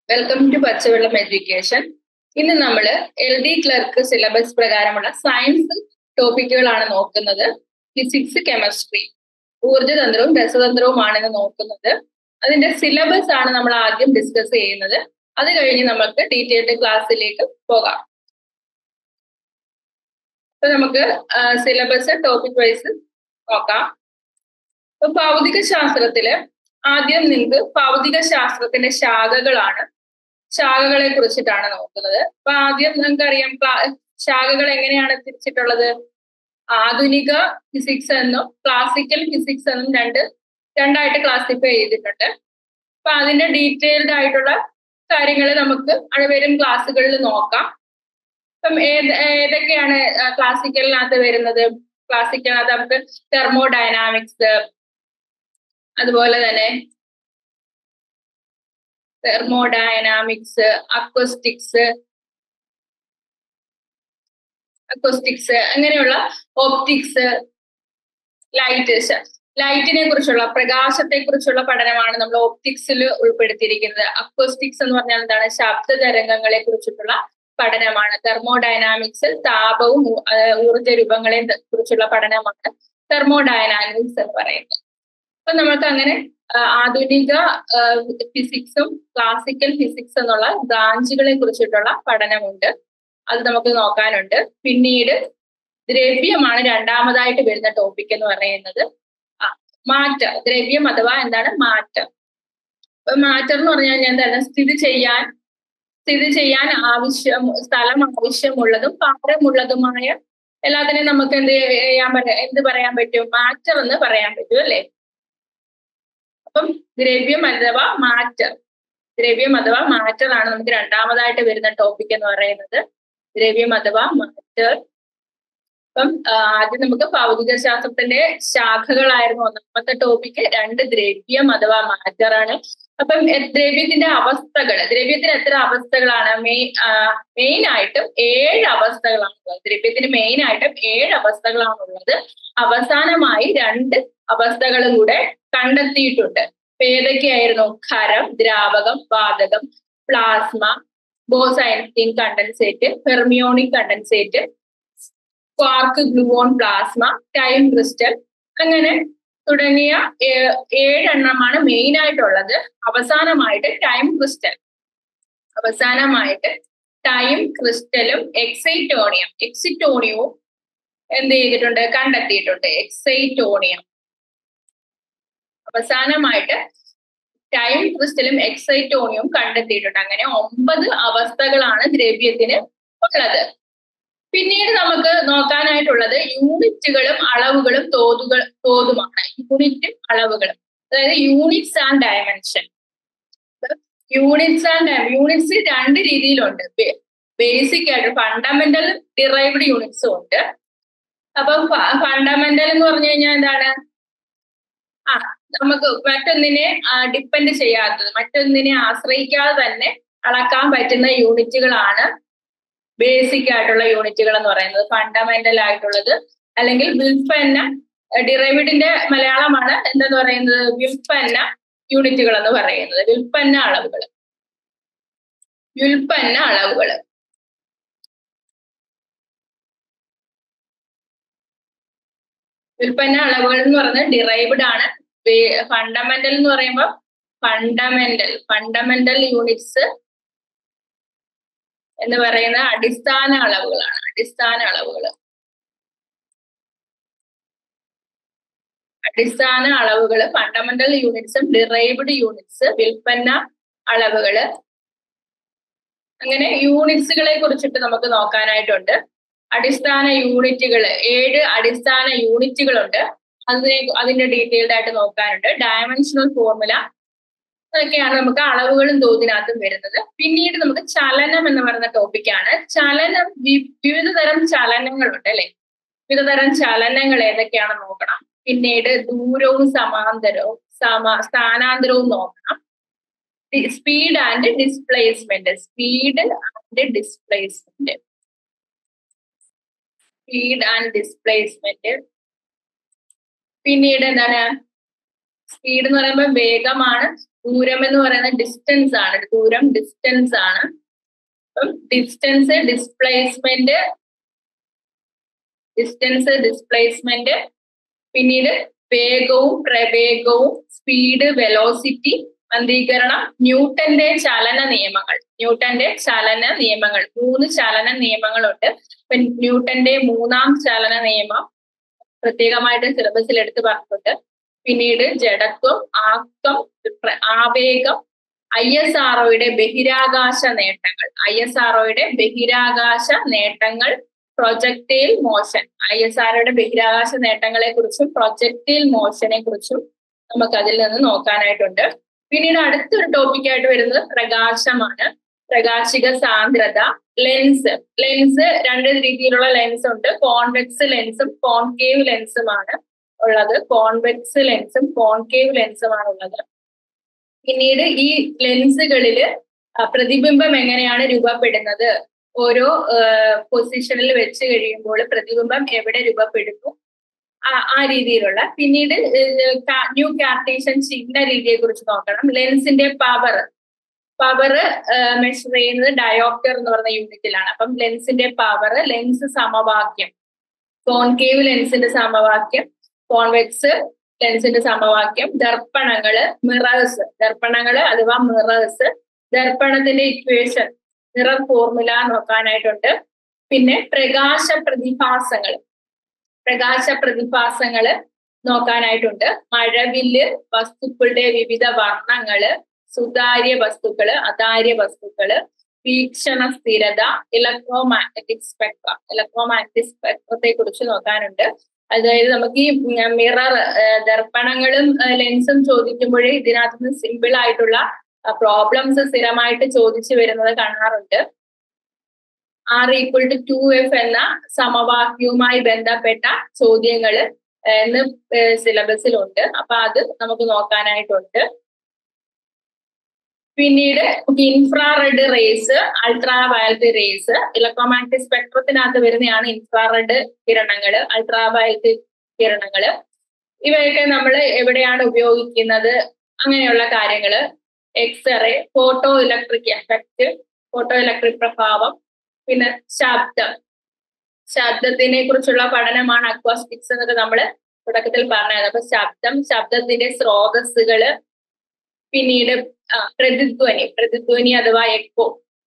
welcome to പച്ചവെള്ളം education ഇന്ന് നമ്മൾ എൽ ഡി ക്ലർക്ക് സിലബസ് പ്രകാരമുള്ള സയൻസ് ടോപ്പിക്കുകളാണ് നോക്കുന്നത് ഫിസിക്സ് കെമിസ്ട്രി ഊർജ്ജതന്ത്രവും രസതന്ത്രവുമാണ് ഇന്ന് നോക്കുന്നത് അതിന്റെ സിലബസ് ആണ് നമ്മൾ ആദ്യം ഡിസ്കസ് ചെയ്യുന്നത് അത് കഴിഞ്ഞ് നമുക്ക് ഡീറ്റെയിൽഡ് ക്ലാസ്സിലേക്ക് പോകാം അപ്പൊ നമുക്ക് സിലബസ് ടോപ്പിക് വൈസ് നോക്കാം ഇപ്പൊ ഭൗതിക ശാസ്ത്രത്തില് ആദ്യം നിങ്ങൾക്ക് ഭൗതിക ശാസ്ത്രത്തിന്റെ ശാഖകളാണ് ശാഖകളെ കുറിച്ചിട്ടാണ് നോക്കുന്നത് അപ്പൊ ആദ്യം നിങ്ങൾക്കറിയാം ശാഖകൾ എങ്ങനെയാണ് തിരിച്ചിട്ടുള്ളത് ആധുനിക ഫിസിക്സ് എന്നും ക്ലാസിക്കൽ ഫിസിക്സ് എന്നും രണ്ട് രണ്ടായിട്ട് ക്ലാസിഫൈ ചെയ്തിട്ടുണ്ട് അപ്പൊ അതിന്റെ ഡീറ്റെയിൽഡ് ആയിട്ടുള്ള കാര്യങ്ങൾ നമുക്ക് അവിടെ വരും ക്ലാസ്സുകളിൽ നോക്കാം ഇപ്പം ഏത് ഏതൊക്കെയാണ് ക്ലാസിക്കലിനകത്ത് വരുന്നത് ക്ലാസിക്കലിനകത്ത് നമുക്ക് തെർമോഡൈനാമിക്സ് അതുപോലെ തന്നെ തെർമോഡൈനാമിക്സ് അക്വസ്റ്റിക്സ് അക്വസ്റ്റിക്സ് അങ്ങനെയുള്ള ഓപ്റ്റിക്സ് ലൈറ്റ് ലൈറ്റിനെ കുറിച്ചുള്ള പ്രകാശത്തെ കുറിച്ചുള്ള പഠനമാണ് നമ്മൾ ഓപ്റ്റിക്സിൽ ഉൾപ്പെടുത്തിയിരിക്കുന്നത് അക്വസ്റ്റിക്സ് എന്ന് പറഞ്ഞാൽ എന്താണ് ശബ്ദ തരംഗങ്ങളെ കുറിച്ചിട്ടുള്ള പഠനമാണ് തെർമോഡൈനാമിക്സ് താപവും ഊർജ രൂപങ്ങളെ കുറിച്ചുള്ള പഠനമാണ് തെർമോഡൈനാമിക്സ് എന്ന് പറയുന്നത് അപ്പൊ നമുക്ക് അങ്ങനെ ആധുനിക ഫിസിക്സും ക്ലാസിക്കൽ ഫിസിക്സ് എന്നുള്ള ബ്രാഞ്ചുകളെ കുറിച്ചിട്ടുള്ള പഠനമുണ്ട് അത് നമുക്ക് നോക്കാനുണ്ട് പിന്നീട് ദ്രവ്യമാണ് രണ്ടാമതായിട്ട് വരുന്ന ടോപ്പിക് എന്ന് പറയുന്നത് മാറ്റം ദ്രവ്യം അഥവാ എന്താണ് മാറ്റം അപ്പൊ മാറ്റം എന്ന് പറഞ്ഞു കഴിഞ്ഞാൽ എന്താണ് സ്ഥിതി ചെയ്യാൻ സ്ഥിതി ചെയ്യാൻ ആവശ്യം സ്ഥലം ആവശ്യമുള്ളതും ഭാരമുള്ളതുമായ എല്ലാത്തിനെയും നമുക്ക് എന്ത് ചെയ്യാൻ പറയാം എന്ത് പറയാൻ പറ്റും മാറ്റം എന്ന് പറയാൻ പറ്റും അല്ലേ അപ്പം ദ്രവ്യം അഥവാ മാറ്റം ദ്രവ്യം അഥവാ മാറ്ററാണ് നമുക്ക് രണ്ടാമതായിട്ട് വരുന്ന ടോപ്പിക് എന്ന് പറയുന്നത് ദ്രവ്യം അഥവാ മാറ്റർ അപ്പം ആദ്യം നമുക്ക് ഭൗതിക ശാസ്ത്രത്തിന്റെ ശാഖകളായിരുന്നു ഒന്നാമത്തെ ടോപ്പിക്ക് രണ്ട് ദ്രവ്യം അഥവാ മാറ്ററാണ് അപ്പം ദ്രവ്യത്തിന്റെ അവസ്ഥകൾ ദ്രവ്യത്തിന് എത്ര അവസ്ഥകളാണ് മെയിൻ മെയിൻ ആയിട്ടും ഏഴ് അവസ്ഥകളാണ് ഉള്ളത് ദ്രവ്യത്തിന് മെയിൻ ആയിട്ടും ഏഴ് അവസ്ഥകളാണ് ഉള്ളത് അവസാനമായി രണ്ട് അവസ്ഥകളും കൂടെ കണ്ടെത്തിയിട്ടുണ്ട് ഏതൊക്കെയായിരുന്നു ഖരം ദ്രാവകം വാതകം plasma Bose Einstein condensate fermionic condensate quark gluon plasma time crystal അങ്ങനെ തുടങ്ങിയ ഏഴെണ്ണമാണ് മെയിൻ ആയിട്ടുള്ളത് അവസാനമായിട്ട് ടൈം ക്രിസ്റ്റൽ അവസാനമായിട്ട് ടൈം ക്രിസ്റ്റലും എക്സൈറ്റോണിയം എക്സിറ്റോണിയവും എന്ത് ചെയ്തിട്ടുണ്ട് കണ്ടെത്തിയിട്ടുണ്ട് എക്സൈറ്റോണിയം അവസാനമായിട്ട് ടൈം ക്രിസ്റ്റലും എക്സൈറ്റോണിയവും കണ്ടെത്തിയിട്ടുണ്ട് അങ്ങനെ ഒമ്പത് അവസ്ഥകളാണ് ദ്രവ്യത്തിന് ഉള്ളത് പിന്നീട് നമുക്ക് നോക്കാനായിട്ടുള്ളത് യൂണിറ്റുകളും അളവുകളും തോതുകൾ തോതുമാണ് യൂണിറ്റും അളവുകളും അതായത് units and dimension units and units രണ്ട് രീതിയിലുണ്ട് ബേസിക് ആയിട്ട് ഫണ്ടമെന്റൽ ഡിറൈവ്ഡ് യൂണിറ്റ്സും ഉണ്ട് അപ്പം ഫണ്ടമെന്റൽ എന്ന് പറഞ്ഞു കഴിഞ്ഞാൽ എന്താണ് ആ നമുക്ക് മറ്റൊന്നിനെ ഡിപ്പെൻഡ് ചെയ്യാത്തത് മറ്റൊന്നിനെ ആശ്രയിക്കാതെ തന്നെ അളക്കാൻ പറ്റുന്ന യൂണിറ്റുകളാണ് ബേസിക് ആയിട്ടുള്ള യൂണിറ്റുകൾ എന്ന് പറയുന്നത് ഫണ്ടമെന്റൽ ആയിട്ടുള്ളത് അല്ലെങ്കിൽ വിൽപ്പന്ന ഡിറൈവിഡിന്റെ മലയാളമാണ് എന്തെന്ന് പറയുന്നത് വിൽപ്പന്ന യൂണിറ്റുകൾ എന്ന് പറയുന്നത് വിൽപ്പന്ന അളവുകൾ വിൽപ്പന്ന അളവുകൾ വിൽപ്പന്ന അളവുകൾ എന്ന് പറയുന്നത് ഡിറൈവ്ഡ് ആണ് ഫണ്ടമെന്റൽ എന്ന് പറയുമ്പോൾ ഫണ്ടമെന്റൽ ഫണ്ടമെന്റൽ യൂണിറ്റ്സ് എന്ന് പറയുന്ന അടിസ്ഥാന അളവുകളാണ് അടിസ്ഥാന അളവുകൾ അടിസ്ഥാന അളവുകൾ ഫണ്ടമെന്റൽ യൂണിറ്റ്സും ഡിറൈവ്ഡ് യൂണിറ്റ്സ് വിൽപ്പന്ന അളവുകൾ അങ്ങനെ യൂണിറ്റ്സുകളെ കുറിച്ചിട്ട് നമുക്ക് നോക്കാനായിട്ടുണ്ട് അടിസ്ഥാന യൂണിറ്റുകൾ ഏഴ് അടിസ്ഥാന യൂണിറ്റുകളുണ്ട് അതിനെ അതിന്റെ ഡീറ്റെയിൽഡ് ആയിട്ട് നോക്കാനുണ്ട് ഡയമെൻഷണൽ ഫോർമുല അതൊക്കെയാണ് നമുക്ക് അളവുകളും തോതിനകത്തും വരുന്നത് പിന്നീട് നമുക്ക് ചലനം എന്ന് പറയുന്ന ടോപ്പിക്കാണ് ചലനം വിവിധ തരം ചലനങ്ങളുണ്ട് അല്ലെ വിവിധ തരം ചലനങ്ങൾ ഏതൊക്കെയാണെന്ന് നോക്കണം പിന്നീട് ദൂരവും സമാന്തരവും സമ സ്ഥാനാന്തരവും നോക്കണം speed and displacement speed and displacement speed and displacement പിന്നീട് എന്താണ് സ്പീഡ് എന്ന് പറയുമ്പോൾ വേഗമാണ് ദൂരം എന്ന് പറയുന്നത് ഡിസ്റ്റൻസ് ആണ് ദൂരം ഡിസ്റ്റൻസ് ആണ് അപ്പം ഡിസ്റ്റൻസ് ഡിസ്പ്ലേസ്മെന്റ് ഡിസ്റ്റൻസ് ഡിസ്പ്ലേസ്മെന്റ് പിന്നീട് വേഗവും പ്രവേഗവും സ്പീഡ് വെലോസിറ്റി മന്ദീകരണം ന്യൂട്ടന്റെ ചലന നിയമങ്ങൾ ന്യൂട്ടന്റെ ചലന നിയമങ്ങൾ മൂന്ന് ചലന നിയമങ്ങളുണ്ട് ഇപ്പൊ ന്യൂട്ടന്റെ മൂന്നാം ചലന നിയമം പ്രത്യേകമായിട്ട് സിലബസിൽ എടുത്തു പറഞ്ഞിട്ടുണ്ട് പിന്നീട് ജഡത്വം ആക്കം ആവേഗം ഐ എസ് ആർഒയുടെ ബഹിരാകാശ നേട്ടങ്ങൾ ഐ എസ് ആർഒയുടെ ബഹിരാകാശ നേട്ടങ്ങൾ പ്രൊജക്ടൈൽ മോഷൻ ഐ എസ് ആർഒയുടെ ബഹിരാകാശ നേട്ടങ്ങളെ കുറിച്ചും പ്രൊജക്ടൈൽ മോഷനെ കുറിച്ചും നമുക്ക് അതിൽ നിന്ന് നോക്കാനായിട്ടുണ്ട് പിന്നീട് അടുത്തൊരു ടോപ്പിക്കായിട്ട് വരുന്നത് പ്രകാശമാണ് പ്രകാശിക സാന്ദ്രത ലെൻസ് ലെൻസ് രണ്ട് രീതിയിലുള്ള ലെൻസ് ഉണ്ട് കോൺവെക്സ് ലെൻസും കോൺകേവ് ലെൻസുമാണ് ഉള്ളത് കോൺവെക്സ് ലെൻസും കോൺകേവ് ലെൻസുമാണ് ഉള്ളത് പിന്നീട് ഈ ലെൻസുകളിൽ പ്രതിബിംബം എങ്ങനെയാണ് രൂപപ്പെടുന്നത് ഓരോ പൊസിഷനിൽ വെച്ച് കഴിയുമ്പോൾ പ്രതിബിംബം എവിടെ രൂപപ്പെടുന്നു ആ രീതിയിലുള്ള പിന്നീട് ന്യൂ കാർട്ടീഷ്യൻ ചിഹ്ന രീതിയെ കുറിച്ച് നോക്കണം ലെൻസിന്റെ പവർ പവർ മെഷർ ചെയ്യുന്നത് ഡയോപ്റ്റർ എന്ന് പറയുന്ന യൂണിറ്റിലാണ് അപ്പം ലെൻസിന്റെ പവർ ലെൻസ് സമവാക്യം കോൺകേവ് ലെൻസിന്റെ സമവാക്യം കോൺവെക്സ് ലെൻസിന്റെ സമവാക്യം ദർപ്പണങ്ങള് മിറേഴ്സ് ദർപ്പണങ്ങള് അഥവാ മിറേഴ്സ് ദർപ്പണത്തിന്റെ ഇക്വേഷൻ മിറർ ഫോർമുല നോക്കാനായിട്ടുണ്ട് പിന്നെ പ്രകാശ പ്രതിഭാസങ്ങൾ പ്രകാശ പ്രതിഭാസങ്ങള് നോക്കാനായിട്ടുണ്ട് മഴവില്ല് വസ്തുക്കളുടെ വിവിധ വർണ്ണങ്ങള് സുതാര്യ വസ്തുക്കള് അതാര്യ വസ്തുക്കള് വീക്ഷണ സ്ഥിരത electro magnetic spectra electro magnetic സ്പെക്ട്രത്തെ കുറിച്ച് നോക്കാനുണ്ട് അതായത് നമുക്ക് ഈ മിറർ ദർപ്പണങ്ങളും ലെൻസും ചോദിക്കുമ്പോഴേ ഇതിനകത്ത് നിന്ന് സിമ്പിൾ ആയിട്ടുള്ള പ്രോബ്ലംസ് സ്ഥിരമായിട്ട് ചോദിച്ചു വരുന്നത് കാണാറുണ്ട് R equal to two F എന്ന സമവാക്യവുമായി ബന്ധപ്പെട്ട ചോദ്യങ്ങൾ എന്ന് സിലബസിലുണ്ട് അപ്പൊ അത് നമുക്ക് നോക്കാനായിട്ടുണ്ട് പിന്നീട് infrared rays ultra violet rays electromagnetic സ്പെക്ട്രത്തിനകത്ത് വരുന്നതാണ് ഇൻഫ്രാറെഡ് കിരണങ്ങള് അൾട്രാ വയലറ്റ് കിരണങ്ങള് ഇവയൊക്കെ നമ്മൾ എവിടെയാണ് ഉപയോഗിക്കുന്നത് അങ്ങനെയുള്ള കാര്യങ്ങള് X ray photo electric effect photo electric പ്രഭാവം പിന്നെ ശബ്ദം ശബ്ദത്തിനെ കുറിച്ചുള്ള പഠനമാണ് അക്വാസ്റ്റിക്സ് എന്നൊക്കെ നമ്മൾ തുടക്കത്തിൽ പറഞ്ഞത് അപ്പൊ ശബ്ദം ശബ്ദത്തിന്റെ സ്രോതസ്സുകള് പിന്നീട് പ്രതിധ്വനി പ്രതിധ്വനി അഥവാ എക്കോ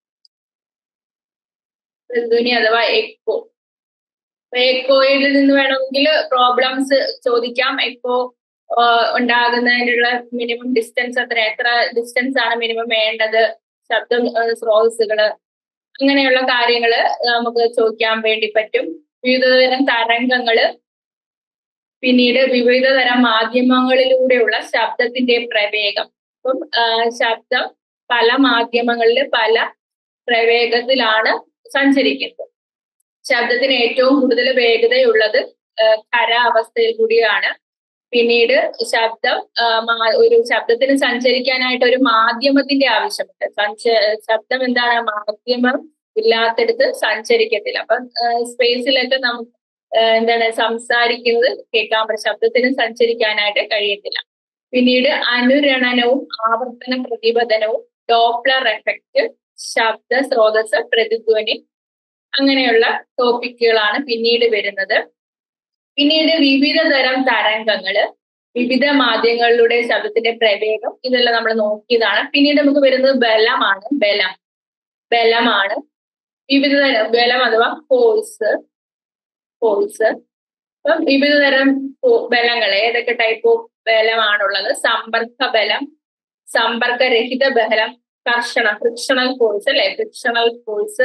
പ്രതിധ്വനി അഥവാ എക്കോ എക്കോയിൽ നിന്ന് വേണമെങ്കിൽ പ്രോബ്ലംസ് ചോദിക്കാം എക്കോ ഉണ്ടാകുന്നതിനുള്ള മിനിമം ഡിസ്റ്റൻസ് എത്ര എത്ര ഡിസ്റ്റൻസ് ആണ് മിനിമം വേണ്ടത് ശബ്ദം സ്രോതസ്സുകള് അങ്ങനെയുള്ള കാര്യങ്ങള് നമുക്ക് ചോദിക്കാൻ വേണ്ടി പറ്റും വിവിധതരം തരംഗങ്ങള് പിന്നീട് വിവിധതരം മാധ്യമങ്ങളിലൂടെയുള്ള ശബ്ദത്തിന്റെ പ്രവേഗം അപ്പം ശബ്ദം പല മാധ്യമങ്ങളിൽ പല പ്രവേഗത്തിലാണ് സഞ്ചരിക്കുന്നത് ശബ്ദത്തിന് ഏറ്റവും കൂടുതൽ വേഗതയുള്ളത് ഖര അവസ്ഥയിൽ കൂടിയാണ് പിന്നീട് ശബ്ദം ഒരു ശബ്ദത്തിന് സഞ്ചരിക്കാനായിട്ട് ഒരു മാധ്യമത്തിന്റെ ആവശ്യമുണ്ട് സഞ്ച ശബ്ദം എന്താണ് മാധ്യമം ഇല്ലാത്തടത്ത് സഞ്ചരിക്കത്തില്ല അപ്പൊ സ്പേസിലൊക്കെ നമുക്ക് എന്താണ് സംസാരിക്കുന്നത് കേൾക്കാൻ പറ്റും ശബ്ദത്തിന് സഞ്ചരിക്കാനായിട്ട് കഴിയത്തില്ല പിന്നീട് അനുരണനവും ആവർത്തന പ്രതിപതനവും ഡോപ്ലർ എഫക്റ്റ് ശബ്ദ സ്രോതസ് പ്രതിധ്വനി അങ്ങനെയുള്ള ടോപ്പിക്കുകളാണ് പിന്നീട് വരുന്നത് പിന്നീട് വിവിധ തരം തരംഗങ്ങള് വിവിധ മാധ്യമങ്ങളിലൂടെ ശബ്ദത്തിന്റെ പ്രവേഗം ഇതെല്ലാം നമ്മൾ നോക്കിയതാണ് പിന്നീട് നമുക്ക് വരുന്നത് ബലമാണ് ബലം ബലമാണ് വിവിധ തരം ബലം അഥവാ ഫോഴ്സ് ഫോഴ്സ് അപ്പം വിവിധ തരം ബലങ്ങൾ ഏതൊക്കെ ടൈപ്പ് ഓഫ് ബലമാണുള്ളത് സമ്പർക്ക ബലം സമ്പർക്കരഹിത ബലം കർഷണം ഫ്രിക്ഷണൽ ഫോഴ്സ് അല്ലെ ഫ്രിക്ഷണൽ ഫോഴ്സ്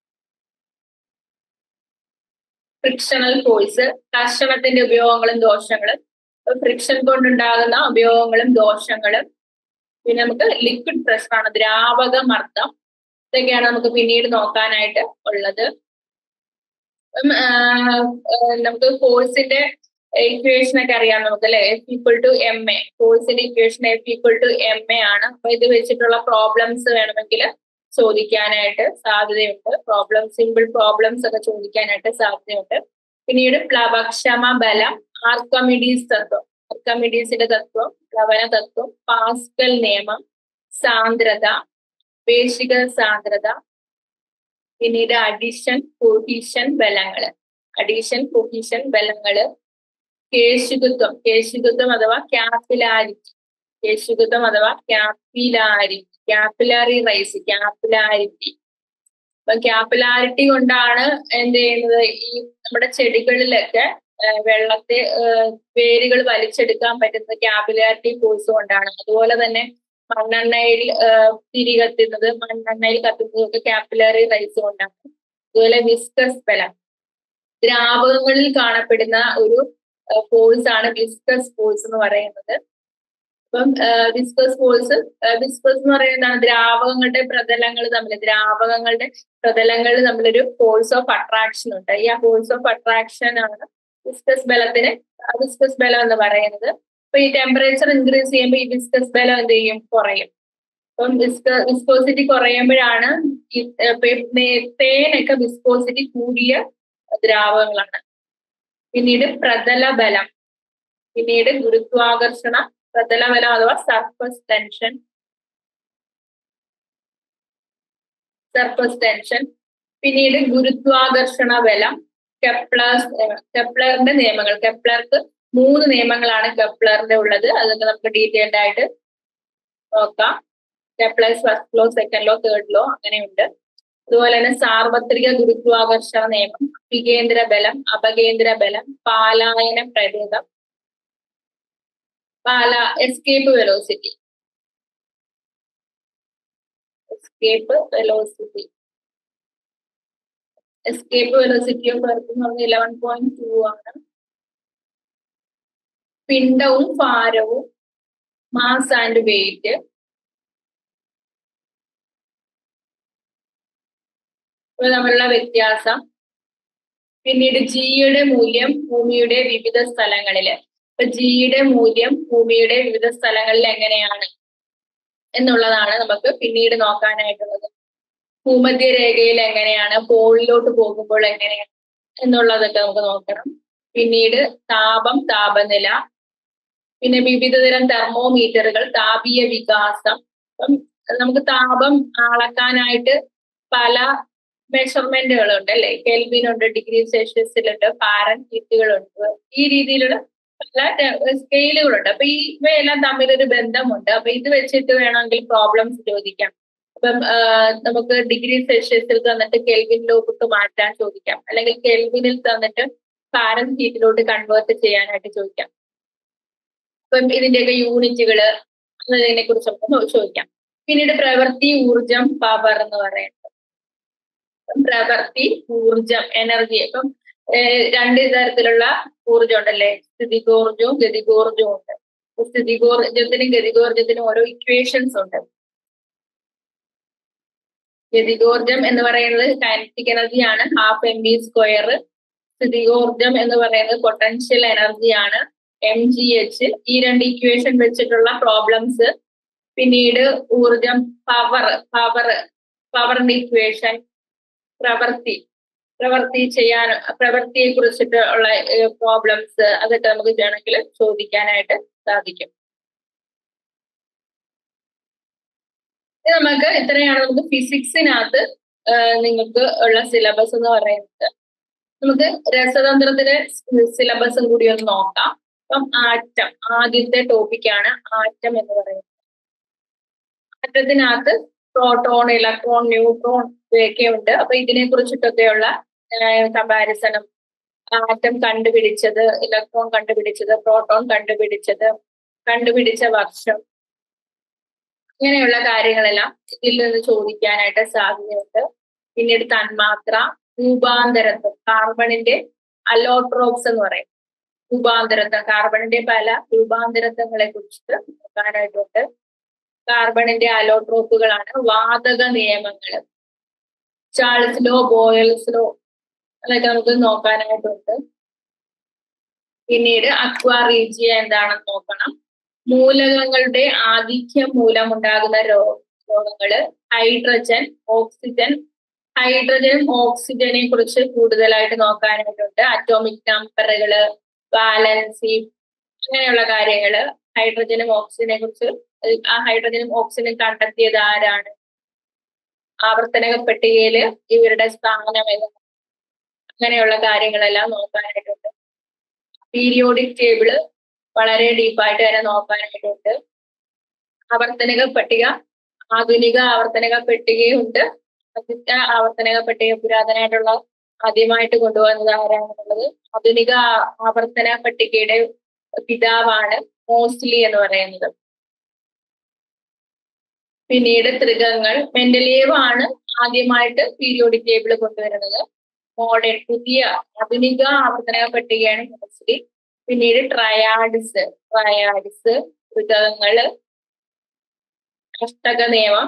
ഫ്രിക്ഷണൽ ഫോഴ്സ് കർഷണത്തിന്റെ ഉപയോഗങ്ങളും ദോഷങ്ങളും ഫ്രിക്ഷൻ കൊണ്ടുണ്ടാകുന്ന ഉപയോഗങ്ങളും ദോഷങ്ങളും പിന്നെ നമുക്ക് ലിക്വിഡ് പ്രഷറാണ് ദ്രാവക മർദ്ദം ഇതൊക്കെയാണ് നമുക്ക് പിന്നീട് നോക്കാനായിട്ട് ഉള്ളത് നമുക്ക് ഫോഴ്സിന്റെ ഇക്വേഷൻ ഒക്കെ അറിയാം നമുക്ക് അല്ലെ F equal to M A ഫോഴ്സിന്റെ equation F equal to M A ആണ് അപ്പൊ ഇത് വെച്ചിട്ടുള്ള പ്രോബ്ലംസ് വേണമെങ്കിൽ ചോദിക്കാനായിട്ട് സാധ്യതയുണ്ട് പ്രോബ്ലം സിമ്പിൾ പ്രോബ്ലംസ് ഒക്കെ ചോദിക്കാനായിട്ട് സാധ്യതയുണ്ട് പിന്നീട് പ്ലവക്ഷമ ബലം ആർക്കമിഡീസ് തത്വം ആർക്കമിഡീസിന്റെ തത്വം പ്ലവന തത്വം പാസ്കൽ നിയമം സാന്ദ്രത പേശിക സാന്ദ്രത പിന്നീട് അഡിഷൻ കൊഹീഷൻ ബലങ്ങള് അഡീഷൻ കൊഹീഷൻ ബലങ്ങള് കേശുകത്വം കേശുകത്വം അഥവാ ക്യാപിലാരിറ്റി കേശുകത്വം അഥവാ ക്യാപിലാരിറ്റി ക്യാപിലാറി റൈസ് ക്യാപിലാരിറ്റി അപ്പൊ ക്യാപിലാരിറ്റി കൊണ്ടാണ് എന്ത് ചെയ്യുന്നത് ഈ നമ്മുടെ ചെടികളിലൊക്കെ വെള്ളത്തെ വേരുകൾ വലിച്ചെടുക്കാൻ പറ്റുന്നത് ക്യാപിലാരിറ്റി ഫോഴ്സ് കൊണ്ടാണ് അതുപോലെ തന്നെ മണ്ണെണ്ണയിൽ തിരി കത്തുന്നത് മണ്ണെണ്ണയിൽ കത്തുന്നത് ഒക്കെ ക്യാപിലറി റൈസ് കൊണ്ടാണ് അതുപോലെ വിസ്കസ് ബലം ദ്രാവകങ്ങളിൽ കാണപ്പെടുന്ന ഒരു ഫോഴ്സ് ആണ് വിസ്കസ് ഫോഴ്സ് എന്ന് പറയുന്നത് അപ്പം വിസ്കസ് ഫോഴ്സ് വിസ്കസ് എന്ന് പറയുന്നതാണ് ദ്രാവകങ്ങളുടെ പ്രതലങ്ങൾ തമ്മിൽ ദ്രാവകങ്ങളുടെ പ്രതലങ്ങൾ തമ്മിലൊരു ഫോഴ്സ് ഓഫ് അട്രാക്ഷൻ ഉണ്ട് ഈ ആ ഫോഴ്സ് ഓഫ് അട്രാക്ഷൻ ആണ് വിസ്കസ് ബലത്തിന് വിസ്കസ് ബലം എന്ന് പറയുന്നത് അപ്പൊ ഈ ടെമ്പറേച്ചർ ഇൻക്രീസ് ചെയ്യുമ്പോൾ ഈ വിസ്കസ് ബലം എന്ത് ചെയ്യും കുറയും അപ്പം വിസ്ക വിസ്കോസിറ്റി കുറയുമ്പോഴാണ് ഈ തേനൊക്കെ വിസ്കോസിറ്റി കൂടിയ ദ്രാവകങ്ങളാണ് പിന്നീട് പ്രതല ബലം പിന്നീട് ഗുരുത്വാകർഷണ പ്രതല ബലം അഥവാ സർഫസ് ടെൻഷൻ സർഫസ് ടെൻഷൻ പിന്നീട് ഗുരുത്വാകർഷണ ബലം കെപ്ലേഴ്സ് കെപ്ലറിന്റെ നിയമങ്ങൾ കെപ്ലർക്ക് മൂന്ന് നിയമങ്ങളാണ് കെപ്ലറിന്റെ ഉള്ളത് അതൊക്കെ നമുക്ക് ഡീറ്റെയിൽഡ് ആയിട്ട് നോക്കാം Kepler's first law second law third law അങ്ങനെയുണ്ട് അതുപോലെ തന്നെ സാർവത്രിക ഗുരുത്വാകർഷണ നിയമം വികേന്ദ്ര ബലം അപകേന്ദ്ര ബലം പാലായന പ്രവേഗം പാല escape velocity escape velocity escape velocity of Earth എന്ന് പറഞ്ഞാൽ ഇലവൻ പോയിന്റ് ടു ആണ് പിണ്ടവും ഭാരവും മാസ് ആൻഡ് വെയിറ്റ് തമ്മിലുള്ള വ്യത്യാസം പിന്നീട് ജിയുടെ മൂല്യം ഭൂമിയുടെ വിവിധ സ്ഥലങ്ങളില് ഇപ്പൊ ജിയുടെ മൂല്യം ഭൂമിയുടെ വിവിധ സ്ഥലങ്ങളിൽ എങ്ങനെയാണ് എന്നുള്ളതാണ് നമുക്ക് പിന്നീട് നോക്കാനായിട്ടുള്ളത് ഭൂമധ്യരേഖയിൽ എങ്ങനെയാണ് പോളിലോട്ട് പോകുമ്പോൾ എങ്ങനെയാണ് എന്നുള്ളതൊക്കെ നമുക്ക് നോക്കണം പിന്നീട് താപം താപനില പിന്നെ വിവിധതരം തെർമോമീറ്ററുകൾ താപീയ വികാസം അപ്പം നമുക്ക് താപം അളക്കാനായിട്ട് പല മെഷർമെന്റുകളുണ്ട് അല്ലെ കെൽവിൻ ഉണ്ട് ഡിഗ്രി സെൽഷ്യസിലുണ്ട് ഫാരൻ ഹീറ്റുകളുണ്ട് ഈ രീതിയിലുള്ള പല സ്കെയിലുകളുണ്ട് അപ്പൊ ഈ ഇവയെല്ലാം തമ്മിലൊരു ബന്ധമുണ്ട് അപ്പൊ ഇത് വെച്ചിട്ട് വേണമെങ്കിൽ പ്രോബ്ലംസ് ചോദിക്കാം ഇപ്പം നമുക്ക് ഡിഗ്രി സെൽഷ്യസിൽ തന്നിട്ട് കെൽവിനിലോട്ട് മാറ്റാൻ ചോദിക്കാം അല്ലെങ്കിൽ കെൽവിനിൽ തന്നിട്ട് ഫാരൻ ഹീറ്റിലോട്ട് കൺവേർട്ട് ചെയ്യാനായിട്ട് ചോദിക്കാം അപ്പം ഇതിന്റെയൊക്കെ യൂണിറ്റുകള് അതിനെ കുറിച്ച് നമുക്ക് ചോദിക്കാം പിന്നീട് പ്രവൃത്തി ഊർജം പവർ എന്ന് പറയുന്നത് പ്രവൃത്തി ഊർജം എനർജി ഇപ്പം രണ്ട് തരത്തിലുള്ള ഊർജം ഉണ്ടല്ലേ സ്ഥിതികോർജവും ഗതികോർജവും ഉണ്ട് സ്ഥിതികോർജത്തിനും ഗതികോർജത്തിനും ഓരോ ഇക്വേഷൻസ് ഉണ്ട് ഗതികോർജം എന്ന് പറയുന്നത് കൈനറ്റിക് എനർജിയാണ് ഹാഫ് എം ബി സ്ക്വയർ സ്ഥിതികോർജം എന്ന് പറയുന്നത് പൊട്ടൻഷ്യൽ എനർജിയാണ് എം ജി എച്ച് ഈ രണ്ട് ഇക്വേഷൻ വെച്ചിട്ടുള്ള പ്രോബ്ലംസ് പിന്നീട് ഊർജം പവർ പവർ പവറിന്റെ ഇക്വേഷൻ പ്രവൃത്തി പ്രവൃത്തി ചെയ്യാൻ പ്രവൃത്തിയെ കുറിച്ചിട്ട് ഉള്ള പ്രോബ്ലംസ് അതൊക്കെ നമുക്ക് വേണമെങ്കിൽ ചോദിക്കാനായിട്ട് സാധിക്കും നമുക്ക് ഇത്രയാണ് നമുക്ക് ഫിസിക്സിനകത്ത് നിങ്ങൾക്ക് ഉള്ള സിലബസ് എന്ന് പറയുന്നത് നമുക്ക് രസതന്ത്രത്തിന്റെ സിലബസും കൂടി ഒന്ന് നോക്കാം അപ്പം ആറ്റം ആദ്യത്തെ ടോപ്പിക്കാണ് ആറ്റം എന്ന് പറയുന്നത് ആറ്റത്തിനകത്ത് പ്രോട്ടോൺ ഇലക്ട്രോൺ ന്യൂട്രോൺ ഇവയൊക്കെ ഉണ്ട് അപ്പൊ ഇതിനെ കുറിച്ചിട്ടൊക്കെയുള്ള കമ്പാരിസണും ആറ്റം കണ്ടുപിടിച്ചത് ഇലക്ട്രോൺ കണ്ടുപിടിച്ചത് പ്രോട്ടോൺ കണ്ടുപിടിച്ചത് കണ്ടുപിടിച്ച വർഷം ഇങ്ങനെയുള്ള കാര്യങ്ങളെല്ലാം ഇതിൽ നിന്ന് ചോദിക്കാനായിട്ട് സാധ്യതയുണ്ട് പിന്നീട് തന്മാത്ര രൂപാന്തരത്വം കാർബണിന്റെ അലോട്രോപ്സ് എന്ന് പറയും രൂപാന്തരത്വം കാർബണിന്റെ പല രൂപാന്തരത്വങ്ങളെ കുറിച്ചിട്ട് നോക്കാനായിട്ടുണ്ട് കാർബണിന്റെ അലോട്രോപ്പുകളാണ് വാതക നിയമങ്ങൾ ചാൾസ് ലോ ബോയൽസ് ലോ അതൊക്കെ നമുക്ക് നോക്കാനായിട്ടുണ്ട് പിന്നീട് അക്വാ റീജിയ എന്താണെന്ന് നോക്കണം മൂലകങ്ങളുടെ ആധിക്യം മൂലമുണ്ടാകുന്ന രോഗങ്ങള് ഹൈഡ്രജൻ ഓക്സിജൻ ഹൈഡ്രജനും ഓക്സിജനെ കുറിച്ച് കൂടുതലായിട്ട് നോക്കാനായിട്ടുണ്ട് അറ്റോമിക് നമ്പറുകള് വാലൻസി അങ്ങനെയുള്ള കാര്യങ്ങള് ഹൈഡ്രജനും ഓക്സിജനെ കുറിച്ച് ആ ഹൈഡ്രജനും ഓക്സിജനും കണ്ടെത്തിയത് ആരാണ് ആവർത്തന പട്ടികയില് ഇവരുടെ സ്ഥാനം ഏതാണ് അങ്ങനെയുള്ള കാര്യങ്ങളെല്ലാം നോക്കാനായിട്ടുണ്ട് പീരിയോഡിക് ടേബിള് വളരെ ഡീപ്പായിട്ട് തന്നെ നോക്കാനായിട്ടുണ്ട് ആവർത്തനക പട്ടിക ആധുനിക ആവർത്തനക പട്ടികയുണ്ട് ആദ്യത്തെ ആവർത്തനക പട്ടിക പുരാതനമായിട്ടുള്ള ആദ്യമായിട്ട് കൊണ്ടുവന്നത് ആരാണെന്നുള്ളത് ആധുനിക ആവർത്തന പട്ടികയുടെ പിതാവാണ് മോസ്ലി എന്ന് പറയുന്നത് പിന്നീട് ത്രികങ്ങൾ മെന്റലിയേവ് ആണ് ആദ്യമായിട്ട് പീരിയോഡിക് ടേബിൾ കൊണ്ടുവരുന്നത് മോഡേൺ പുതിയ ആധുനിക ആവർത്തന പട്ടികയാണ് മോസ്ലി പിന്നീട് ട്രയാഡിസ് ട്രയാഡിസ് ത്രികങ്ങള് അഷ്ടക നിയമം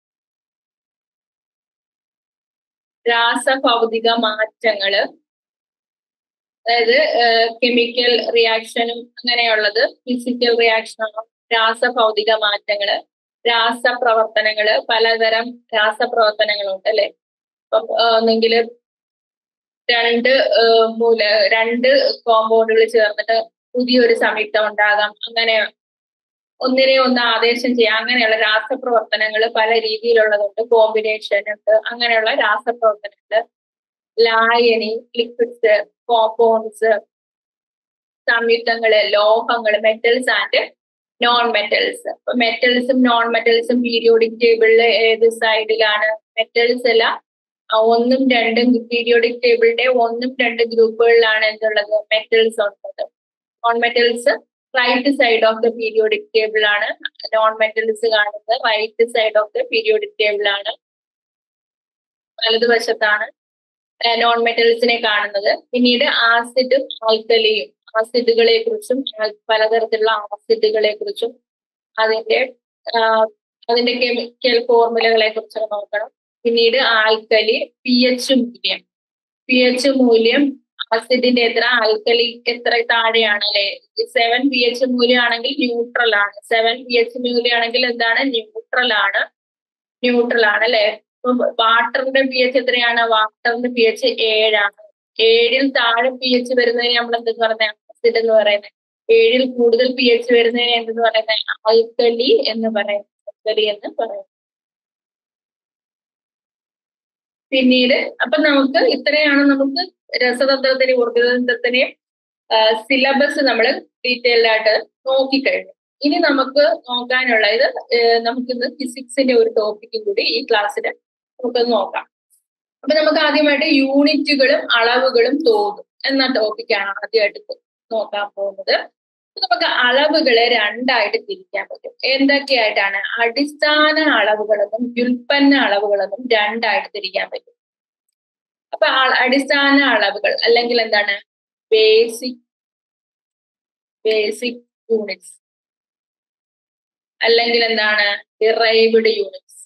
രാസഭൗതിക മാറ്റങ്ങള് അതായത് കെമിക്കൽ റിയാക്ഷനും അങ്ങനെയുള്ളത് ഫിസിക്കൽ റിയാക്ഷനാണ് രാസഭൗതിക മാറ്റങ്ങള് രാസപ്രവർത്തനങ്ങള് പലതരം രാസപ്രവർത്തനങ്ങളുണ്ട് അല്ലെ ഇപ്പം ഒന്നെങ്കിൽ രണ്ട് മൂല രണ്ട് കോമ്പൗണ്ടുകൾ ചേർന്നിട്ട് പുതിയൊരു സംയുക്തം ഉണ്ടാകാം അങ്ങനെ ഒന്നിനെ ഒന്ന് ആദേശം ചെയ്യാം അങ്ങനെയുള്ള രാസപ്രവർത്തനങ്ങൾ പല രീതിയിലുള്ളതുണ്ട് കോമ്പിനേഷൻ ഉണ്ട് അങ്ങനെയുള്ള രാസപ്രവർത്തനങ്ങൾ ലായനി ലിക്വിഡ്സ് കോമ്പൗണ്ട്സ് സംയുക്തങ്ങള് ലോഹങ്ങള് മെറ്റൽസ് ആൻഡ് നോൺ മെറ്റൽസ് അപ്പൊ മെറ്റൽസും നോൺ മെറ്റൽസും പീരിയോഡിക് ടേബിളിൽ ഏത് സൈഡിലാണ് മെറ്റൽസ് എല്ലാം ഒന്നും രണ്ടും പീരിയോഡിക് ടേബിളിന്റെ ഒന്നും രണ്ട് ഗ്രൂപ്പുകളിലാണ് എന്തുള്ളത് മെറ്റൽസ് ഉള്ളത് non metals right side of the periodic table ആണ് നോൺ മെറ്റൽസ് കാണുന്നത് right side of the periodic table ആണ് വലതുവശത്താണ് നോൺ മെറ്റൽസിനെ കാണുന്നത് പിന്നീട് ആസിഡും ആൽക്കലിയും ആസിഡുകളെ കുറിച്ചും പലതരത്തിലുള്ള ആസിഡുകളെ കുറിച്ചും അതിന്റെ അതിന്റെ കെമിക്കൽ ഫോർമുലകളെ കുറിച്ചൊക്കെ നോക്കണം പിന്നീട് ആൽക്കലി പി എച്ച് മൂല്യം പി എച്ച് മൂല്യം ആസിഡിന്റെ എത്ര ആൽക്കലി എത്ര താഴെയാണ് അല്ലെ സെവൻ പി എച്ച് മൂല്യമാണെങ്കിൽ ന്യൂട്രൽ ആണ് സെവൻ പി എച്ച് മൂല്യമാണെങ്കിൽ എന്താണ് ന്യൂട്രൽ ആണ് ന്യൂട്രൽ ആണ് അല്ലെ വാട്ടറിന്റെ പി എച്ച് എത്രയാണ് വാട്ടറിന്റെ പി എച്ച് ഏഴാണ് ഏഴിൽ താഴെ പി എച്ച് വരുന്നതിന് നമ്മൾ എന്തെന്ന് പറയുന്നത് ആസിഡ് എന്ന് പറയുന്നത് ഏഴിൽ കൂടുതൽ പി എച്ച് വരുന്നതിന് എന്തെന്ന് പറയുന്നത് ആൽക്കലി എന്ന് പറയുന്നത് ആൽക്കലി എന്ന് പറയുന്നത് പിന്നീട് അപ്പൊ നമുക്ക് ഇത്രയാണ് നമുക്ക് രസതന്ത്രത്തിനെയും ഊർജ്ജതന്ത്രത്തിനെയും സിലബസ് നമ്മൾ ഡീറ്റെയിൽഡ് ആയിട്ട് നോക്കിക്കഴിഞ്ഞു ഇനി നമുക്ക് നോക്കാനുള്ള ഇത് നമുക്കിന്ന് ഫിസിക്സിന്റെ ഒരു ടോപ്പിക്കും കൂടി ഈ ക്ലാസ്സിൽ നമുക്കൊന്ന് നോക്കാം അപ്പൊ നമുക്ക് ആദ്യമായിട്ട് യൂണിറ്റുകളും അളവുകളും തോതും എന്ന ടോപ്പിക്കാണ് ആദ്യമായിട്ട് നോക്കാൻ പോകുന്നത് നമുക്ക് അളവുകളെ രണ്ടായിട്ട് തിരിക്കാൻ പറ്റും എന്തൊക്കെയായിട്ടാണ് അടിസ്ഥാന അളവുകളെന്നും വ്യുൽപ്പന്ന അളവുകളെന്നും രണ്ടായിട്ട് തിരിക്കാൻ പറ്റും അപ്പൊ അടിസ്ഥാന അളവുകൾ അല്ലെങ്കിൽ എന്താണ് ബേസിക് ബേസിക് യൂണിറ്റ്സ് അല്ലെങ്കിൽ എന്താണ് ഡിറൈവ്ഡ് യൂണിറ്റ്സ്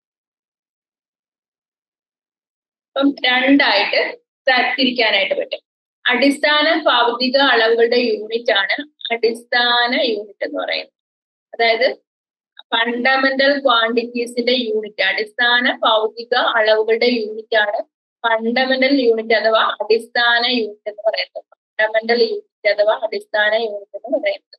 അപ്പം രണ്ടായിട്ട് തിരിക്കാനായിട്ട് പറ്റും അടിസ്ഥാന ഭൗതിക അളവുകളുടെ യൂണിറ്റ് ആണ് അടിസ്ഥാന യൂണിറ്റ് എന്ന് പറയുന്നത് അതായത് ഫണ്ടമെന്റൽ ക്വാണ്ടിറ്റീസിന്റെ യൂണിറ്റ് അടിസ്ഥാന ഭൗതിക അളവുകളുടെ യൂണിറ്റ് ആണ് ഫണ്ടമെന്റൽ യൂണിറ്റ് അഥവാ അടിസ്ഥാന യൂണിറ്റ് എന്ന് പറയുന്നത് ഫണ്ടമെന്റൽ യൂണിറ്റ് അഥവാ അടിസ്ഥാന യൂണിറ്റ് എന്ന് പറയുന്നത്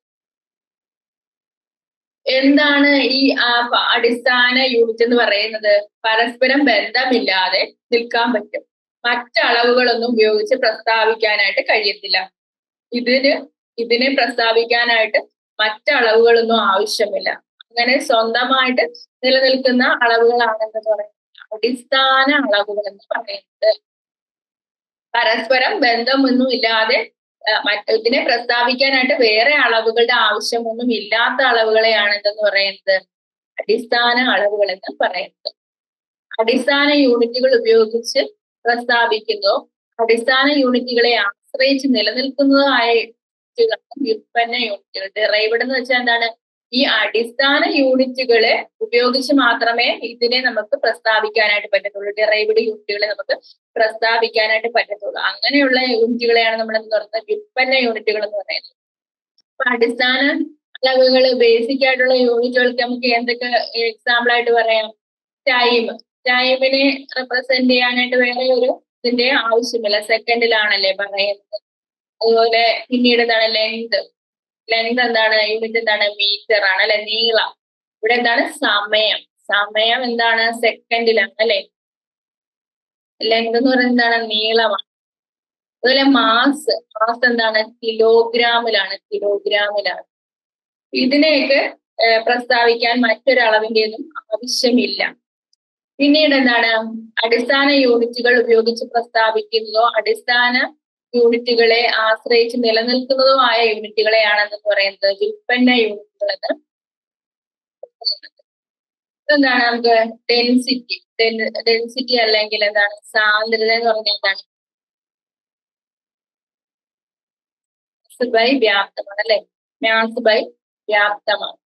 എന്താണ് ഈ അടിസ്ഥാന യൂണിറ്റ് എന്ന് പറയുന്നത് പരസ്പരം ബന്ധമില്ലാതെ നിൽക്കാൻ പറ്റും മറ്റളവുകളൊന്നും ഉപയോഗിച്ച് പ്രസ്താവിക്കാനായിട്ട് കഴിയത്തില്ല ഇതിന് ഇതിനെ പ്രസ്താവിക്കാനായിട്ട് മറ്റളവുകളൊന്നും ആവശ്യമില്ല അങ്ങനെ സ്വന്തമായിട്ട് നിലനിൽക്കുന്ന അളവുകളാണെന്ന് പറയുന്നത് അടിസ്ഥാന അളവുകൾ എന്ന് പറയുന്നത് പരസ്പരം ബന്ധമൊന്നും ഇല്ലാതെ മറ്റ് ഇതിനെ പ്രസ്താവിക്കാനായിട്ട് വേറെ അളവുകളുടെ ആവശ്യമൊന്നും ഇല്ലാത്ത അളവുകളെയാണ് എന്തെന്ന് പറയുന്നത് അടിസ്ഥാന അളവുകൾ എന്ന് പറയുന്നത് അടിസ്ഥാന യൂണിറ്റുകൾ ഉപയോഗിച്ച് പ്രസ്താവിക്കുന്നു അടിസ്ഥാന യൂണിറ്റുകളെ ആശ്രയിച്ച് നിലനിൽക്കുന്നതായ വ്യുൽപ്പന്ന യൂണിറ്റുകൾ ഡിറൈവഡ് എന്ന് വെച്ചാൽ എന്താണ് ഈ അടിസ്ഥാന യൂണിറ്റുകളെ ഉപയോഗിച്ച് മാത്രമേ ഇതിനെ നമുക്ക് പ്രസ്താവിക്കാനായിട്ട് പറ്റത്തുള്ളൂ ഡിറൈവ്ഡ് യൂണിറ്റുകളെ നമുക്ക് പ്രസ്താവിക്കാനായിട്ട് പറ്റത്തുള്ളൂ അങ്ങനെയുള്ള യൂണിറ്റുകളെയാണ് നമ്മൾ എന്ന് പറയുന്നത് വ്യുൽപ്പന്ന യൂണിറ്റുകൾ എന്ന് പറയുന്നത് അപ്പൊ അടിസ്ഥാന അളവുകൾ ബേസിക് ആയിട്ടുള്ള യൂണിറ്റുകൾക്ക് നമുക്ക് എന്തൊക്കെ എക്സാമ്പിൾ ആയിട്ട് പറയാം ടൈം ടൈമിനെ റെപ്രസെന്റ് ചെയ്യാനായിട്ട് വേറെ ഒരു ഇതിന്റെ ആവശ്യമില്ല സെക്കൻഡിലാണല്ലേ പറയുന്നത് അതുപോലെ പിന്നീട് എന്താണ് ലെങ്ത് ലെങ്ത് എന്താണ് യൂണിറ്റ് എന്താണ് മീറ്റർ ആണ് അല്ലെ നീളം ഇവിടെ എന്താണ് സമയം സമയം എന്താണ് സെക്കൻഡിലാണ് അല്ലെ ലെങ്ത് എന്ന് പറയുന്നത് എന്താണ് നീളമാണ് അതുപോലെ മാസ് മാസ് എന്താണ് കിലോഗ്രാമിലാണ് കിലോഗ്രാമിലാണ് ഇതിനെയൊക്കെ പ്രസ്താവിക്കാൻ മറ്റൊരളവിന്റെയൊന്നും ആവശ്യമില്ല പിന്നീട് എന്താണ് അടിസ്ഥാന യൂണിറ്റുകൾ ഉപയോഗിച്ച് പ്രസ്താവിക്കുന്നതോ അടിസ്ഥാന യൂണിറ്റുകളെ ആശ്രയിച്ച് നിലനിൽക്കുന്നതോ ആയ യൂണിറ്റുകളെയാണെന്ന് പറയുന്നത് വിൽപ്പന യൂണിറ്റുകൾ എന്ന് എന്താണ് നമുക്ക് ഡെൻസിറ്റി ഡെൻസിറ്റി അല്ലെങ്കിൽ എന്താണ് സാന്ദ്രത എന്ന് പറഞ്ഞാൽ എന്താണ് മാസ് ബൈ വ്യാപ്തമാണ് അല്ലെ മാസ് ബൈ വ്യാപ്തമാണ്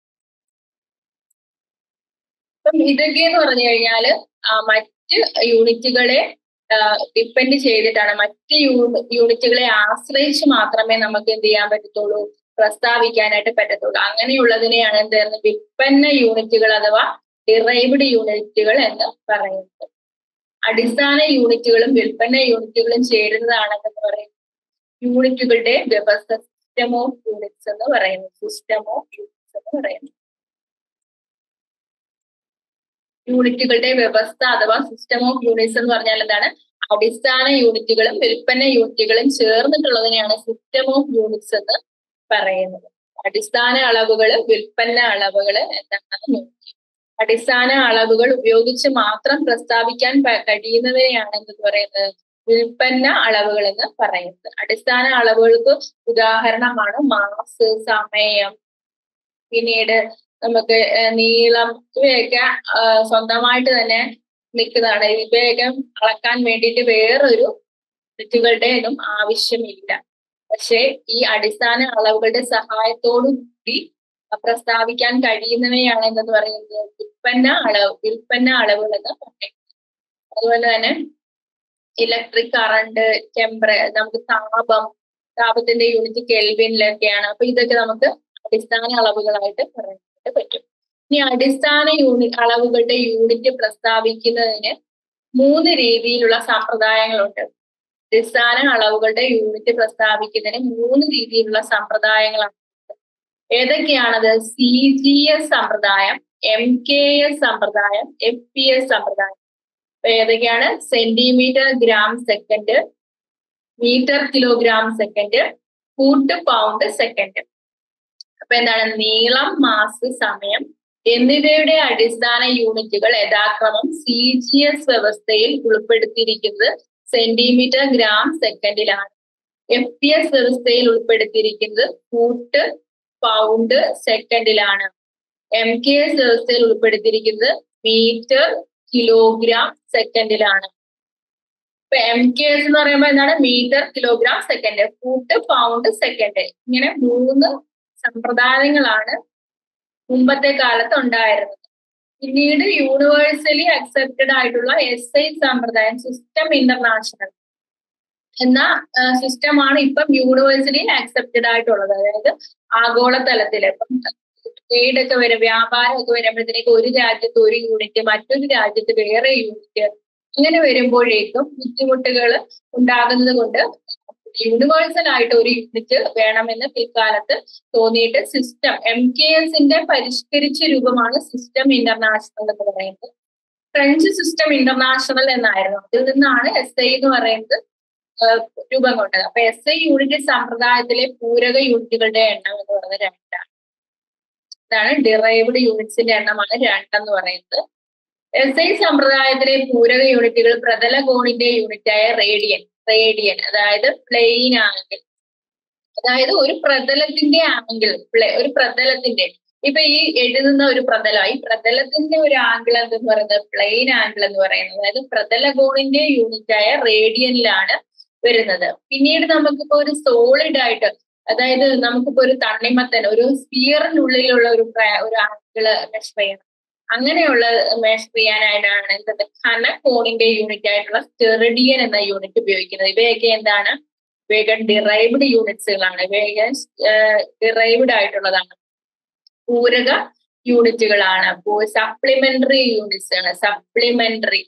അപ്പം ഇതൊക്കെ എന്ന് പറഞ്ഞു കഴിഞ്ഞാല് മറ്റ് യൂണിറ്റുകളെ ഡിപ്പെൻഡ് ചെയ്തിട്ടാണ് മറ്റ് യൂണിറ്റുകളെ ആശ്രയിച്ച് മാത്രമേ നമുക്ക് എന്ത് ചെയ്യാൻ പറ്റത്തുള്ളൂ പ്രസ്താവിക്കാനായിട്ട് പറ്റത്തുള്ളൂ അങ്ങനെയുള്ളതിനെയാണ് എന്ത് പറയുന്നത് വിൽപ്പന്ന യൂണിറ്റുകൾ അഥവാ ഡിറൈവ്ഡ് യൂണിറ്റുകൾ എന്ന് പറയുന്നത് അടിസ്ഥാന യൂണിറ്റുകളും വിൽപ്പന്ന യൂണിറ്റുകളും ചേരുന്നതാണെന്ന് പറയുന്നത് യൂണിറ്റുകളുടെ വ്യവസ്ഥ സിസ്റ്റം ഓഫ് യൂണിറ്റ്സ് എന്ന് പറയുന്നു സിസ്റ്റം ഓഫ് യൂണിറ്റ്സ് എന്ന് പറയുന്നു യൂണിറ്റുകളുടെ വ്യവസ്ഥ അഥവാ സിസ്റ്റം ഓഫ് യൂണിറ്റ്സ് എന്ന് പറഞ്ഞാൽ എന്താണ് അടിസ്ഥാന യൂണിറ്റുകളും വിൽപ്പന യൂണിറ്റുകളും ചേർന്നിട്ടുള്ളതിനെയാണ് സിസ്റ്റം ഓഫ് യൂണിറ്റ്സ് എന്ന് പറയുന്നത് അടിസ്ഥാന അളവുകൾ വിൽപ്പന അളവുകൾ എന്താണെന്ന് നോക്കി അടിസ്ഥാന അളവുകൾ ഉപയോഗിച്ച് മാത്രം പ്രസ്താവിക്കാൻ കഴിയുന്നതിനെയാണ് എന്ത് പറയുന്നത് വിൽപ്പന അളവുകൾ എന്ന് പറയുന്നത് അടിസ്ഥാന അളവുകൾക്ക് ഉദാഹരണമാണ് മാസ് സമയം പിന്നീട് നമുക്ക് നീളം ഇവയൊക്കെ സ്വന്തമായിട്ട് തന്നെ നിൽക്കുന്നതാണ് ഇവയൊക്കെ അളക്കാൻ വേണ്ടിയിട്ട് വേറൊരു യൂണിറ്റുകളുടെ ഒന്നും ആവശ്യമില്ല പക്ഷേ ഈ അടിസ്ഥാന അളവുകളുടെ സഹായത്തോടു കൂടി പ്രസ്താവിക്കാൻ കഴിയുന്നവയാണ് എന്തെന്ന് പറയുന്നത് വിൽപ്പന്ന അളവ് വിൽപ്പന്ന അളവുകൾ എന്ന് പറയുന്നത് അതുപോലെ തന്നെ ഇലക്ട്രിക് കറണ്ട് ടെമ്പറ നമുക്ക് താപം താപത്തിന്റെ യൂണിറ്റ് കെൽവിനിലൊക്കെയാണ് അപ്പൊ ഇതൊക്കെ നമുക്ക് അടിസ്ഥാന അളവുകളായിട്ട് പറയാനായിട്ട് പറ്റും ഇനി അടിസ്ഥാന യൂണിറ്റ് അളവുകളുടെ യൂണിറ്റ് പ്രസ്താവിക്കുന്നതിന് മൂന്ന് രീതിയിലുള്ള സമ്പ്രദായങ്ങളുണ്ട് അടിസ്ഥാന അളവുകളുടെ യൂണിറ്റ് പ്രസ്താവിക്കുന്നതിന് മൂന്ന് രീതിയിലുള്ള സമ്പ്രദായങ്ങളാണ് ഏതൊക്കെയാണത് സി ജി എസ് സമ്പ്രദായം എം കെ എസ് സമ്പ്രദായം എഫ് പി എസ് സമ്പ്രദായം അപ്പൊ ഏതൊക്കെയാണ് centimetre gram second metre kilogram second foot pound second അപ്പൊ എന്താണ് നീളം മാസ് സമയം എന്നിവയുടെ അടിസ്ഥാന യൂണിറ്റുകൾ യഥാക്രമം സി ജി എസ് വ്യവസ്ഥയിൽ ഉൾപ്പെടുത്തിയിരിക്കുന്നത് സെന്റിമീറ്റർ ഗ്രാം സെക്കൻഡിലാണ് എഫ് പി എസ് വ്യവസ്ഥയിൽ ഉൾപ്പെടുത്തിയിരിക്കുന്നത് ഫൂട്ട് പൗണ്ട് സെക്കൻഡിലാണ് എം കെ എസ് വ്യവസ്ഥയിൽ ഉൾപ്പെടുത്തിയിരിക്കുന്നത് മീറ്റർ കിലോഗ്രാം സെക്കൻഡിലാണ് ഇപ്പൊ എം കെ എസ് എന്ന് പറയുമ്പോൾ എന്താണ് metre kilogram second foot pound second ഇങ്ങനെ മൂന്ന് സമ്പ്രദായങ്ങളാണ് മുമ്പത്തെ കാലത്ത് ഉണ്ടായിരുന്നത് പിന്നീട് യൂണിവേഴ്സലി അക്സെപ്റ്റഡ് ആയിട്ടുള്ള എസ് ഐ സമ്പ്രദായം സിസ്റ്റം ഇന്റർനാഷണൽ എന്ന സിസ്റ്റമാണ് ഇപ്പം യൂണിവേഴ്സലി അക്സെപ്റ്റഡ് ആയിട്ടുള്ളത് അതായത് ആഗോളതലത്തിൽ ഇപ്പം ട്രേഡ് ഒക്കെ വരും വ്യാപാരം ഒക്കെ വരുമ്പോഴത്തേക്ക് ഒരു രാജ്യത്ത് ഒരു യൂണിറ്റ് മറ്റൊരു രാജ്യത്ത് വേറെ യൂണിറ്റ് അങ്ങനെ വരുമ്പോഴേക്കും ബുദ്ധിമുട്ടുകൾ ഉണ്ടാകുന്നത് കൊണ്ട് യൂണിവേഴ്സൽ ആയിട്ട് ഒരു യൂണിറ്റ് വേണമെന്ന് പിൽക്കാലത്ത് തോന്നിയിട്ട് സിസ്റ്റം എം കെ എസിന്റെ പരിഷ്കരിച്ച രൂപമാണ് സിസ്റ്റം ഇന്റർനാഷണൽ എന്ന് പറയുന്നത് ഫ്രഞ്ച് സിസ്റ്റം ഇന്റർനാഷണൽ എന്നായിരുന്നു അതിൽ നിന്നാണ് എസ് ഐ എന്ന് പറയുന്നത് രൂപം കൊണ്ടത് അപ്പൊ എസ് ഐ യൂണിറ്റ് സമ്പ്രദായത്തിലെ പൂരക യൂണിറ്റുകളുടെ എണ്ണം എന്ന് പറയുന്നത് രണ്ടാണ് ഇതാണ് ഡിറൈവ്ഡ് യൂണിറ്റ്സിന്റെ എണ്ണമാണ് രണ്ടെന്ന് പറയുന്നത് എസ് ഐ സമ്പ്രദായത്തിലെ പൂരക യൂണിറ്റുകൾ പ്രതല കോണിന്റെ യൂണിറ്റായ റേഡിയൻ റേഡിയൻ അതായത് പ്ലെയിൻ ആംഗിൾ അതായത് ഒരു പ്രതലത്തിന്റെ ആംഗിൾ ഒരു പ്രതലത്തിന്റെ ഇപ്പൊ ഈ എഴുതുന്ന ഒരു പ്രതലം ഈ പ്രതലത്തിന്റെ ഒരു ആംഗിൾ എന്ന് പറയുന്നത് പ്ലെയിൻ ആംഗിൾ എന്ന് പറയുന്നത് അതായത് പ്രതല കോണിന്റെ യൂണിറ്റായ റേഡിയനിലാണ് വരുന്നത് പിന്നീട് നമുക്കിപ്പോ ഒരു സോളിഡ് ആയിട്ട് അതായത് നമുക്കിപ്പോ ഒരു തണ്ണിമത്തൻ ഒരു സ്പിയറിനുള്ളിലുള്ള ഒരു ഒരു ആംഗിള് മെഷർ ചെയ്യണം അങ്ങനെയുള്ള മെഷർ ചെയ്യാനായിട്ടാണ് എന്തത് ഘനകോണിന്റെ യൂണിറ്റ് ആയിട്ടുള്ള സ്റ്റെറിഡിയൻ എന്ന യൂണിറ്റ് ഉപയോഗിക്കുന്നത് ഇവയൊക്കെ എന്താണ് ഇവയൊക്കെ ഡിറൈവ്ഡ് യൂണിറ്റ്സുകളാണ് ഇവയൊക്കെ ഡിറൈവ്ഡ് ആയിട്ടുള്ളതാണ് പൂരക യൂണിറ്റുകളാണ് സപ്ലിമെന്ററി യൂണിറ്റ്സ് ആണ് സപ്ലിമെന്ററി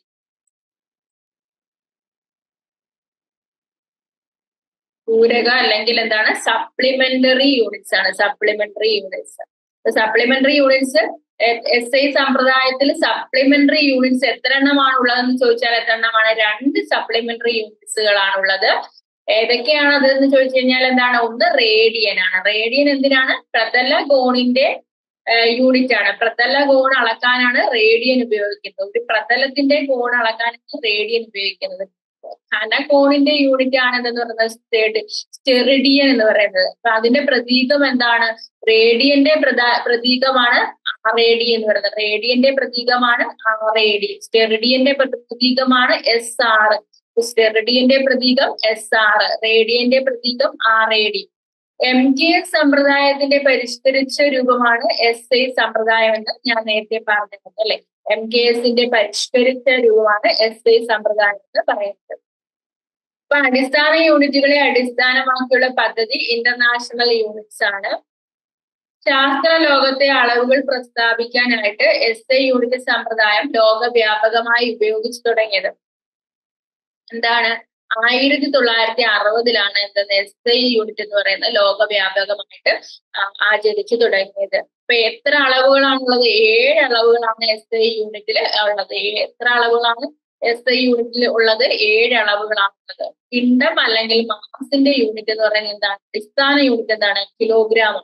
പൂരക അല്ലെങ്കിൽ എന്താണ് സപ്ലിമെന്ററി യൂണിറ്റ്സ് ആണ് supplementary units supplementary units S I സമ്പ്രദായത്തിൽ സപ്ലിമെന്ററി യൂണിറ്റ്സ് എത്ര എണ്ണമാണ് ഉള്ളതെന്ന് ചോദിച്ചാൽ എത്ര എണ്ണമാണ് രണ്ട് സപ്ലിമെന്ററി യൂണിറ്റ്സുകളാണ് ഉള്ളത് ഏതൊക്കെയാണ് അത് എന്ന് ചോദിച്ചു കഴിഞ്ഞാൽ എന്താണ് ഒന്ന് റേഡിയൻ ആണ് റേഡിയൻ എന്തിനാണ് പ്രതല കോണിന്റെ യൂണിറ്റ് ആണ് പ്രതല കോൺ അളക്കാനാണ് റേഡിയൻ ഉപയോഗിക്കുന്നത് ഒരു പ്രതലത്തിന്റെ കോൺ അളക്കാനാണ് റേഡിയൻ ഉപയോഗിക്കുന്നത് ഘനകോണിന്റെ യൂണിറ്റ് ആണ് എന്തെന്ന് പറയുന്നത് സ്റ്റെറിഡിയൻ എന്ന് പറയുന്നത് അപ്പൊ അതിന്റെ പ്രതീകം എന്താണ് റേഡിയന്റെ പ്രതീകമാണ് റേഡി എന്ന് പറയുന്നത് റേഡിയന്റെ പ്രതീകമാണ് റേഡി സ്റ്റെറിഡിയന്റെ പ്രതീകമാണ് എസ് ആർ സ്റ്റെറിഡിയന്റെ പ്രതീകം എസ് ആർ റേഡിയന്റെ പ്രതീകം R A D M G S സമ്പ്രദായത്തിന്റെ പരിഷ്കരിച്ച രൂപമാണ് എസ് ഐ സമ്പ്രദായം എന്ന് ഞാൻ നേരത്തെ പറഞ്ഞത് അല്ലെ എം കെ എസിന്റെ പരിഷ്കരിച്ച രൂപമാണ് എസ് ഐ സമ്പ്രദായം എന്ന് പറയുന്നത് അപ്പൊ അടിസ്ഥാന യൂണിറ്റുകളെ അടിസ്ഥാനമാക്കിയുള്ള പദ്ധതി ഇന്റർനാഷണൽ യൂണിറ്റ്സ് ആണ് ശാസ്ത്ര ലോകത്തെ അളവുകൾ പ്രസ്താവിക്കാനായിട്ട് എസ് ഐ യൂണിറ്റ് സമ്പ്രദായം ലോകവ്യാപകമായി ഉപയോഗിച്ചു തുടങ്ങിയത് എന്താണ് ആയിരത്തി തൊള്ളായിരത്തി അറുപതിലാണ് എന്തെന്ന് എസ് ഐ യൂണിറ്റ് എന്ന് പറയുന്നത് ലോകവ്യാപകമായിട്ട് ആചരിച്ചു തുടങ്ങിയത് അപ്പൊ എത്ര അളവുകളാണുള്ളത് ഏഴ് അളവുകളാണ് എസ് ഐ യൂണിറ്റിൽ ഉള്ളത് എത്ര അളവുകളാണ് എസ് ഐ യൂണിറ്റിൽ ഉള്ളത് ഏഴ് അളവുകളാണുള്ളത് പിണ്ഡം അല്ലെങ്കിൽ മാസത്തിന്റെ യൂണിറ്റ് എന്ന് പറയുന്നത് എന്താണ് അടിസ്ഥാന യൂണിറ്റ് എന്താണ് കിലോഗ്രാം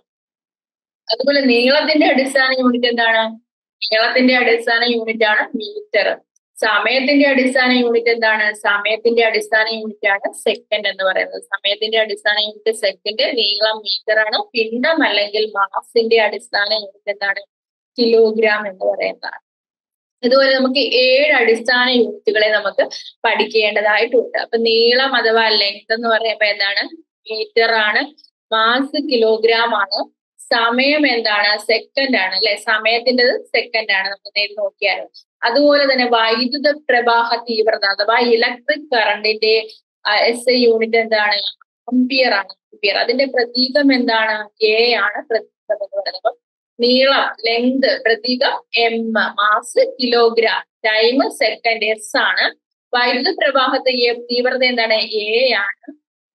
അതുപോലെ നീളത്തിന്റെ അടിസ്ഥാന യൂണിറ്റ് എന്താണ് നീളത്തിന്റെ അടിസ്ഥാന യൂണിറ്റ് ആണ് മീറ്റർ സമയത്തിന്റെ അടിസ്ഥാന യൂണിറ്റ് എന്താണ് സമയത്തിന്റെ അടിസ്ഥാന യൂണിറ്റ് ആണ് സെക്കൻഡ് എന്ന് പറയുന്നത് സമയത്തിന്റെ അടിസ്ഥാന യൂണിറ്റ് സെക്കൻഡ് നീളം മീറ്റർ ആണ് പിണ്ഡം അല്ലെങ്കിൽ മാസിന്റെ അടിസ്ഥാന യൂണിറ്റ് എന്താണ് കിലോഗ്രാം എന്ന് പറയുന്നതാണ് ഇതുപോലെ നമുക്ക് ഏഴ് അടിസ്ഥാന യൂണിറ്റുകളെ നമുക്ക് പഠിക്കേണ്ടതായിട്ടുണ്ട് അപ്പൊ നീളം അഥവാ ലെങ്ത് എന്ന് പറയുമ്പോ എന്താണ് മീറ്റർ ആണ് മാസ് കിലോഗ്രാം ആണ് സമയം എന്താണ് സെക്കൻഡ് ആണ് അല്ലെ സമയത്തിൻ്റെത് സെക്കൻഡ് ആണ് നമ്മൾ നേരിട്ട് നോക്കിയാൽ അതുപോലെ തന്നെ വൈദ്യുത പ്രവാഹ തീവ്രത അഥവാ ഇലക്ട്രിക് കറണ്ടിന്റെ എസ് ഐ യൂണിറ്റ് എന്താണ് അമ്പിയർ ആണ് അമ്പിയർ അതിന്റെ പ്രതീകം എന്താണ് എ ആണ് പ്രതീകം എന്ന് പറയുന്നത് അപ്പം നീളം ലെങ്ത് പ്രതീകം M mass kilogram time second S ആണ് വൈദ്യുത പ്രവാഹത്തെ തീവ്രത എന്താണ് എ ആണ്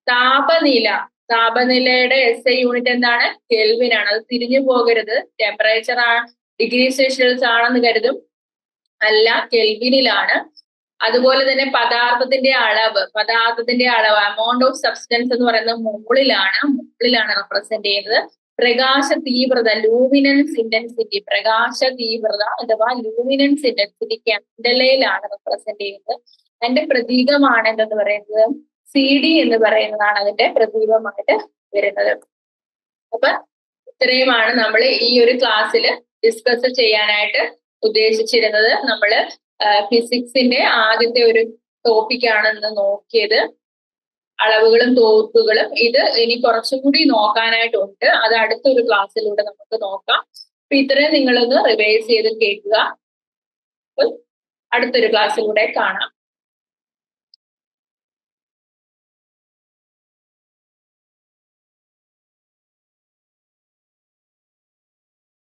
താപനില താപനിലയുടെ എസ് ഐ യൂണിറ്റ് എന്താണ് കെൽവിൻ ആണ് അത് തിരിഞ്ഞു പോകരുത് ടെമ്പറേച്ചർ ആണ് ഡിഗ്രി സെൽഷ്യസ് ആണെന്ന് കരുതും അല്ല കെൽവിനിലാണ് അതുപോലെ തന്നെ പദാർത്ഥത്തിന്റെ അളവ് പദാർത്ഥത്തിന്റെ അളവ് എമൗണ്ട് ഓഫ് സബ്സ്റ്റൻസ് എന്ന് പറയുന്നത് മുകളിലാണ് മുകളിലാണ് റെപ്രസെന്റ് ചെയ്യുന്നത് പ്രകാശ തീവ്രത ലൂമിനൻസ് ഇന്റൻസിറ്റി പ്രകാശ തീവ്രത അഥവാ ലൂമിനൻസ് ഇന്റൻസിറ്റി ക്യാൻഡലയിലാണ് റെപ്രസെന്റ് ചെയ്യുന്നത് അതിന്റെ പ്രതീകമാണ് എന്തെന്ന് പറയുന്നത് സി ഡി എന്ന് പറയുന്നതാണ് അതിന്റെ പ്രതീകമായിട്ട് വരുന്നത് അപ്പൊ ഇത്രയുമാണ് നമ്മൾ ഈ ഒരു ക്ലാസ്സിൽ ഡിസ്കസ് ചെയ്യാനായിട്ട് ഉദ്ദേശിച്ചിരുന്നത് നമ്മൾ ഫിസിക്സിന്റെ ആദ്യത്തെ ഒരു ടോപ്പിക്കാണ് ഇന്ന് നോക്കിയത് അളവുകളും തോക്കുകളും ഇത് ഇനി കുറച്ചും കൂടി നോക്കാനായിട്ടുണ്ട് അത് അടുത്തൊരു ക്ലാസ്സിലൂടെ നമുക്ക് നോക്കാം അപ്പൊ ഇത്രയും നിങ്ങളൊന്ന് റിവൈസ് ചെയ്ത് കേൾക്കുക അടുത്തൊരു ക്ലാസ്സിലൂടെ കാണാം